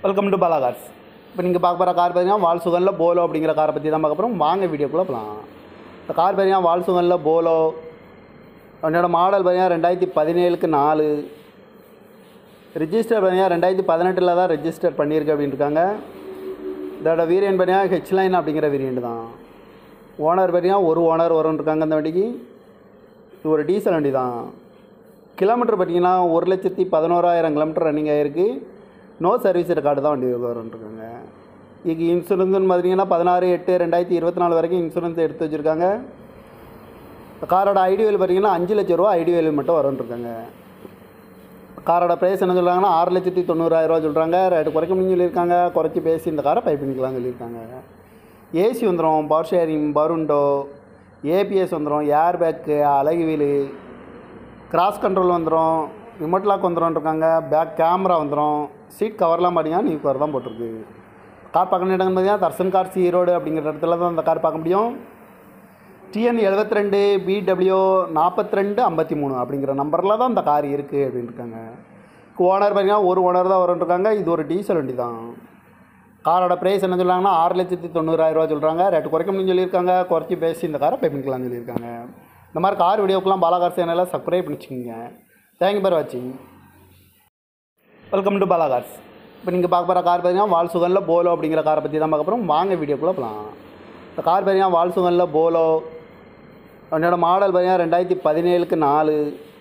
welcome to Bala cars இப்போ நீங்கள் பார்க்க போகிற கார் பார்த்தீங்கன்னா வால் சுகனில் போலோ அப்படிங்கிற காரை பற்றி தான் பார்க்க போகிறோம் வாங்க வீடியோக்குள்ளே போகலாம் இந்த கார் பார்த்தீங்கன்னா வால் சுகனில் போலோ என்னோட மாடல் பார்த்தீங்கன்னா ரெண்டாயிரத்தி பதினேழுக்கு நாலு ரிஜிஸ்டர் பார்த்தீங்கன்னா ரெண்டாயிரத்தி பதினெட்டில் தான் ரெஜிஸ்டர் பண்ணியிருக்கு அப்படின்னு இருக்காங்க இதோட வேரியன்ட் பார்த்தீங்கன்னா ஹெச் லைன் அப்படிங்கிற வேரியன்ட் தான் ஓனர் பார்த்தீங்கன்னா ஒரு ஓனர் வரும்னு இருக்காங்க இந்த வண்டிக்கு இது ஒரு டீசல் வண்டி தான் கிலோமீட்டர் பார்த்தீங்கன்னா ஒரு லட்சத்தி பதினோராயிரம் கிலோமீட்டர் ரன்னிங் ஆகிருக்கு நோ சர்வீஸ் ரெக்கார்டு தான் வண்டி வரும்ன்ருக்காங்க இதுக்கு இன்சூரன்ஸ்னு பார்த்தீங்கன்னா பதினாறு எட்டு ரெண்டாயிரத்தி இருபத்தி நாலு வரைக்கும் இன்சூரன்ஸ் எடுத்து வச்சுருக்காங்க காரோட ஐடி வேல் பார்த்தீங்கன்னா அஞ்சு லட்ச ரூபா ஐடி வேல் மட்டும் வரும்ன்ருக்காங்க காரோட ப்ரைஸ் என்ன சொல்கிறாங்கன்னா ஆறு லட்சத்தி தொண்ணூறாயிரரூவா சொல்கிறாங்க ரேட்டு குறைக்க முடியும் சொல்லியிருக்காங்க குறைச்சி பேசி இந்த காரை பை பண்ணிக்கலாம்னு சொல்லியிருக்காங்க ஏசி வந்துடும் பவர் ஷேரிங் பருண்டோ ஏபிஎஸ் வந்துடும் ஏர் பேக்கு அழகு வீலு கிராஸ் கண்ட்ரோல் வந்துடும் ரிமோட் லாக் வந்துடும் இருக்காங்க பேக் கேமரா வந்துடும் சீட் கவர்லாம் பார்த்தீங்கன்னா நியூ கவர் தான் போட்டிருக்கு கார் பார்க்கணும் இடங்கள் பார்த்தீங்கன்னா தர்சன் கார்ஸ் ஈரோடு அப்படிங்கிற இடத்துல தான் அந்த கார் பார்க்க முடியும் டிஎன் எழுபத்தி ரெண்டு பிடபிள்யூ நாற்பத்தி ரெண்டு ஐம்பத்தி மூணு அப்படிங்கிற நம்பரில் தான் இந்த கார் இருக்குது அப்படின்னு இருக்காங்க ஓனர் பார்த்தீங்கன்னா ஒரு ஓனர் தான் வரும்னு இருக்காங்க இது ஒரு டீசல் வண்டி தான் காரோட ப்ரைஸ் என்ன சொல்கிறாங்கன்னா ஆறு லட்சத்தி தொண்ணூறாயிரரூவா சொல்கிறாங்க ரேட்டு குறைக்க முடியும்னு சொல்லியிருக்காங்க குறைச்சி பேசி இந்த காரை பே பண்ணிக்கலாம்னு சொல்லியிருக்காங்க இந்த மாதிரி கார் வீடியோக்கெலாம் பாலாகார் சேனலில் சப்ஸ்கிரைப் பண்ணிச்சுக்கோங்க தேங்க்யூ பார் வாட்சிங் வெல்கம் டு பாலாகார்ஸ் இப்போ நீங்கள் பார்க்க போகிற கார் பார்த்தீங்கன்னா வால் சுகனில் போலோ அப்படிங்கிற காரை பற்றி தான் பார்க்க போகிறோம் வாங்க வீடியோக்குள்ளே போகலாம் இந்த கார் பார்த்தீங்கன்னா வால் சுகனில் போலோ என்னோட மாடல் பார்த்தீங்கன்னா ரெண்டாயிரத்தி பதினேழுக்கு நாலு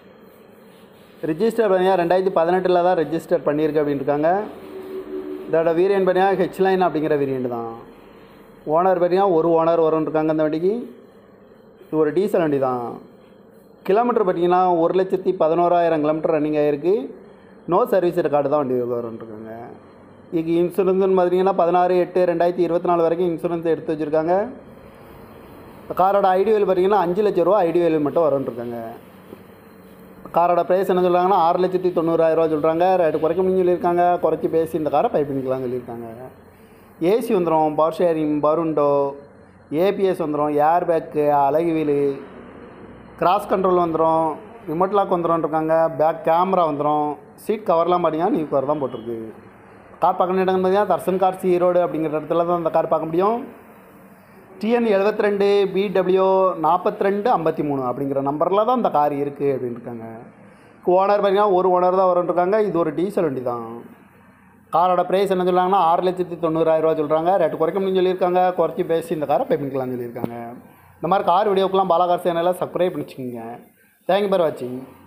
ரிஜிஸ்டர் பார்த்தீங்கன்னா ரெண்டாயிரத்தி பதினெட்டில் தான் ரெஜிஸ்டர் பண்ணியிருக்கு அப்படின்னு இருக்காங்க இதோட வேரியன்ட் பார்த்தீங்கன்னா ஹெச் லைன் அப்படிங்கிற வேரியன்ட் தான் ஓனர் பார்த்தீங்கன்னா ஒரு ஓனர் வரும்னு இருக்காங்க இந்த வண்டிக்கு இது ஒரு டீசல் வண்டி தான் கிலோமீட்டர் பார்த்தீங்கன்னா ஒரு லட்சத்தி பதினோராயிரம் கிலோமீட்டர் ரன்னிங் ஆகிருக்கு நோ சர்வீஸ் ரெக்கார்டு தான் வண்டி வரும்ன்ருக்காங்க இதுக்கு இன்சூரன்ஸ்னு பார்த்தீங்கன்னா பதினாறு எட்டு ரெண்டாயிரத்தி இருபத்தி நாலு வரைக்கும் இன்சூரன்ஸ் எடுத்து வச்சுருக்காங்க காரோட ஐடி வேல் பார்த்தீங்கன்னா அஞ்சு லட்ச ரூபா ஐடி வேல் மட்டும் வரும்ன்ருக்காங்க காரோட ப்ரைஸ் என்ன சொல்கிறாங்கன்னா ஆறு லட்சத்தி தொண்ணூறாயிரரூவா சொல்கிறாங்க ரேட்டு குறைக்க முடியும் சொல்லியிருக்காங்க குறைச்சி பேசி இந்த காரை பை பண்ணிக்கலாம்னு சொல்லியிருக்காங்க ஏசி வந்துடும் பவர் ஷேரிங் பருண்டோ ஏபிஎஸ் வந்துடும் ஏர் பேக்கு அழகு வீலு கிராஸ் கண்ட்ரோல் வந்துடும் ரிமோட் லாக் வந்துடும் இருக்காங்க பேக் கேமரா வந்துடும் சீட் கவர்லாம் பார்த்தீங்கன்னா நியூ கவர் தான் போட்டிருக்கு கார் பார்க்கணும் இடங்கள் பார்த்தீங்கன்னா தர்சன் கார்ஸ் ஈரோடு அப்படிங்கிற இடத்துல தான் அந்த கார் பார்க்க முடியும் டிஎன் எழுபத்தி ரெண்டு பிடபிள்யூ நாற்பத்தி ரெண்டு ஐம்பத்தி மூணு அப்படிங்கிற நம்பரில் தான் இந்த கார் இருக்குது அப்படின்னு இருக்காங்க ஓனர் பார்த்தீங்கன்னா ஒரு ஓனர் தான் வரும்னு இருக்காங்க இது ஒரு டீசல் வண்டி தான் காரோட ப்ரைஸ் என்ன சொல்கிறாங்கன்னா ஆறு லட்சத்தி தொண்ணூறாயிரரூவா சொல்கிறாங்க ரேட்டு குறைக்க முடியும் சொல்லியிருக்காங்க குறைச்சி பேசி இந்த காரை பே பண்ணிக்கலாம்னு சொல்லியிருக்காங்க இந்த மாதிரி கார் வீடியோக்கெலாம் பாலாகார் சேனலில் சப்ஸ்கிரைப் பண்ணிச்சுக்கோங்க தேங்க்யூ பார் வாட்சிங்